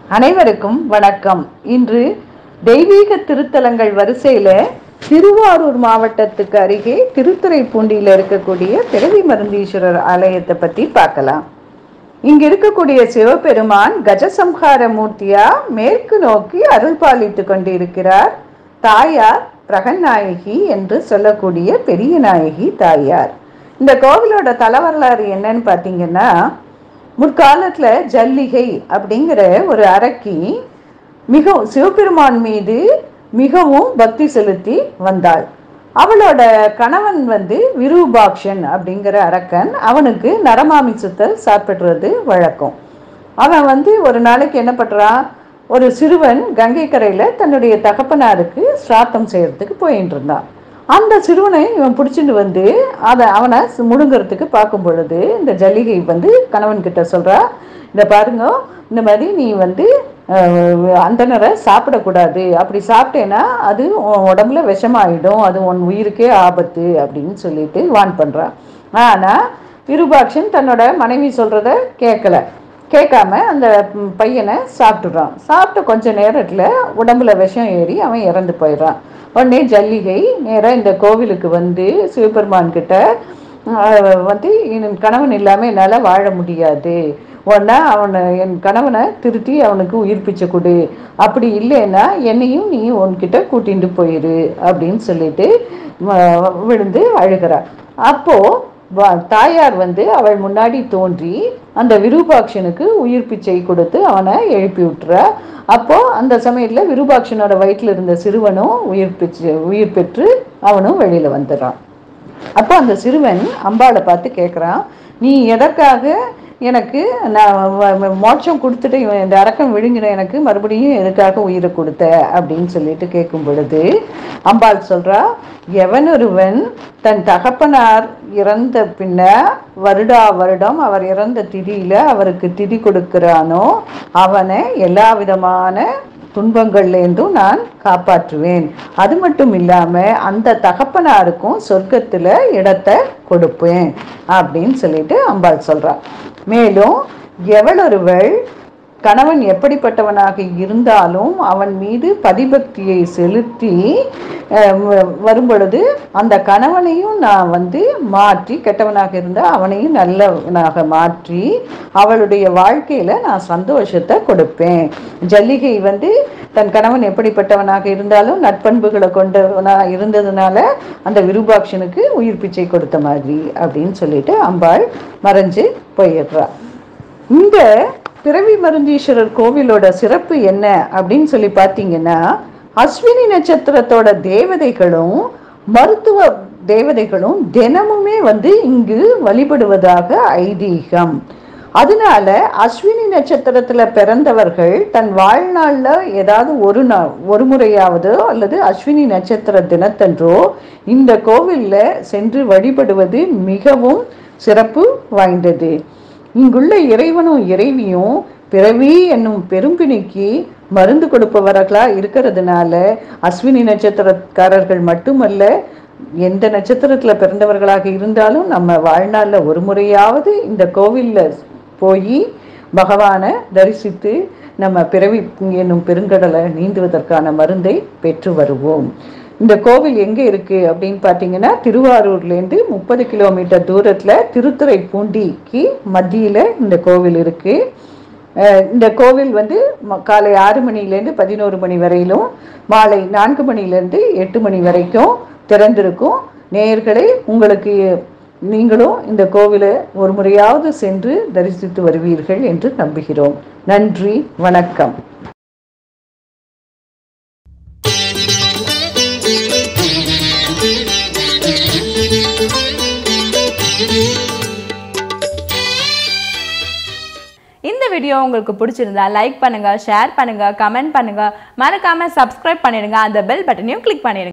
அனைவருக்கும் வணக்கம் இன்று தெய்வீக திருத்தலங்கள் வரிசையில திருவாரூர் மாவட்டத்துக்கு அருகே திருத்துறைப்பூண்டியில இருக்கக்கூடிய பிறவி மருந்தீஸ்வரர் ஆலயத்தை பத்தி பார்க்கலாம் இங்க இருக்கக்கூடிய சிவபெருமான் கஜசம்ஹார மூர்த்தியா மேற்கு நோக்கி அருள் பாலித்து கொண்டிருக்கிறார் தாயார் பிரகநாயகி என்று சொல்லக்கூடிய பெரிய நாயகி தாயார் இந்த கோவிலோட தலவரலாறு என்னன்னு பார்த்தீங்கன்னா முற்காலத்துல ஜல்லிகை அப்படிங்கிற ஒரு அரக்கி மிகவும் சிவபெருமான் மீது மிகவும் பக்தி செலுத்தி வந்தாள் அவளோட கணவன் வந்து விரூபாக்ஷன் அப்படிங்கிற அரக்கன் அவனுக்கு நரமாமிசத்தை சாப்பிடுறது வழக்கம் அவன் வந்து ஒரு நாளைக்கு என்ன பண்றான் ஒரு சிறுவன் கங்கை கரையில தன்னுடைய தகப்பனாருக்கு சிராத்தம் செய்யறதுக்கு போயிட்டு இருந்தான் அந்த சிறுவனை இவன் பிடிச்சிட்டு வந்து அதை அவனை சு- முழுங்குறதுக்கு பார்க்கும் பொழுது இந்த ஜல்லிகை வந்து கணவன் கிட்ட சொல்றா இந்த பாருங்க இந்த மாதிரி நீ வந்து அஹ், அந்தனரை சாப்பிடக்கூடாது அப்படி சாப்பிட்டேன்னா அது உன் உடம்புல விஷமாயிடும் அது உன் உயிருக்கே ஆபத்து அப்படின்னு சொல்லிட்டு வான் பண்றான் ஆனா விருபாக்ஷன் தன்னோட மனைவி சொல்றத கேட்கல கேட்காம அந்த ம், பையனை சாப்பிட்டுடுறான் சாப்பிட்ட கொஞ்ச நேரத்துல உடம்புல விஷம் ஏறி அவன் இறந்து போயிடுறான் உடனே ஜல்லிகை நேரா இந்த கோவிலுக்கு வந்து சிவபெருமான் கிட்ட அஹ், வந்து என் கணவன் இல்லாம என்னால வாழ முடியாது உடனே அவனை என் கணவனை திருத்தி அவனுக்கு உயிர் பிச்சை கொடு அப்படி இல்லைன்னா என்னையும் நீ உன்கிட்ட கூட்டிட்டு போயிரு அப்படின்னு சொல்லிட்டு ம- விழுந்து அழுகிறா அப்போ வ- தாயார் வந்து அவள் முன்னாடி தோன்றி அந்த விரூபாக்ஷனுக்கு உயிர் பிச்சை கொடுத்து அவனை எழுப்பி விட்டுறா அப்போ அந்த சமயத்துல விரூபாக்ஷனோட வயிற்றுல இருந்த சிறுவனும் உயிர் பிச்சு உயிர் பெற்று அவனும் வெளியில வந்துடுறான் அப்போ அந்த சிறுவன் அம்பாளை பார்த்து கேட்குறான் நீ எதற்காக எனக்கு நான் வ- வ- மோட்சம் கொடுத்துட்டு இவன் இந்த அரக்கம் விழுங்கின எனக்கு மறுபடியும் எதுக்காக உயிரை கொடுத்த அப்படின்னு சொல்லிட்டு கேட்கும் பொழுது அம்பாள் சொல்றா எவனொருவன் தன் தகப்பனார் இறந்த பின்ன வருடா வருடம் அவர் இறந்த திதியில அவருக்கு திதி கொடுக்கிறானோ அவனை எல்லா விதமான துன்பங்கள்லேருந்தும் நான் காப்பாற்றுவேன் அது மட்டும் இல்லாம அந்த தகப்பனாருக்கும் சொர்க்கத்துல இடத்தை கொடுப்பேன் அப்படின்னு சொல்லிட்டு அம்பாள் சொல்றா மேலும் எவளொருவள் கணவன் எப்படிப்பட்டவனாக இருந்தாலும் அவன் மீது பதிபக்தியை செலுத்தி அஹ், வ- வரும்பொழுது அந்த கணவனையும் நான் வந்து மாற்றி கெட்டவனாக இருந்தால் அவனையும் நல்லவனாக மாற்றி அவளுடைய வாழ்க்கையில நான் சந்தோஷத்தை கொடுப்பேன் ஜல்லிகை வந்து தன் கணவன் எப்படிப்பட்டவனாக இருந்தாலும் நட்பண்புகளை கொண்டவனா இருந்ததுனால அந்த விருபாக்ஷனுக்கு உயிர் பிச்சை கொடுத்த மாதிரி அப்படின்னு சொல்லிட்டு அம்பாள் மறைஞ்சு போயிடுறா இந்த பிறவி மருந்தீஸ்வரர் கோவிலோட சிறப்பு என்ன அப்படின்னு சொல்லி பார்த்தீங்கன்னா அஸ்வினி நட்சத்திரத்தோட தேவதைகளும் மருத்துவ தேவதைகளும் தினமுமே வந்து இங்கு வழிபடுவதாக ஐதீகம் அதனால அஸ்வினி நட்சத்திரத்துல பிறந்தவர்கள் தன் வாழ்நாள்ல ஏதாவது ஒரு நாள் ஒரு முறையாவதோ அல்லது அஸ்வினி நட்சத்திர தினத்தன்றோ இந்த கோவில்ல சென்று வழிபடுவது மிகவும் சிறப்பு வாய்ந்தது இங்குள்ள இறைவனும் இறைவியும் பிறவி என்னும் பெரும்பிணிக்கு மருந்து கொடுப்பவர்களா இருக்கிறதுனால அஸ்வினி நட்சத்திரக்காரர்கள் மட்டுமல்ல எந்த நட்சத்திரத்துல பிறந்தவர்களாக இருந்தாலும் நம்ம வாழ்நாள்ல ஒரு முறையாவது இந்த கோவில்ல போய் பகவானை தரிசித்து நம்ம பிறவி என்னும் பெருங்கடலை நீந்துவதற்கான மருந்தை பெற்று வருவோம் இந்த கோவில் எங்க இருக்கு அப்படின்னு பார்த்தீங்கன்னா திருவாரூர்லேருந்து முப்பது கிலோமீட்டர் தூரத்துல திருத்துறைப்பூண்டிக்கு மத்தியில இந்த கோவில் இருக்கு அஹ் இந்த கோவில் வந்து ம- காலை ஆறு மணிலேருந்து பதினோரு மணி வரையிலும் மாலை நான்கு மணிலேருந்து எட்டு மணி வரைக்கும் திறந்திருக்கும் நேயர்களே உங்களுக்கு நீங்களும் இந்த கோவிலை ஒரு முறையாவது சென்று தரிசித்து வருவீர்கள் என்று நம்புகிறோம் நன்றி வணக்கம் இந்த வீடியோ உங்களுக்கு பிடிச்சிருந்தா லைக் பண்ணுங்க ஷேர் பண்ணுங்க கமெண்ட் பண்ணுங்க மறக்காம சப்ஸ்கிரைப் பண்ணிடுங்க அந்த பெல் பட்டனையும் கிளிக் பண்ணிடுங்க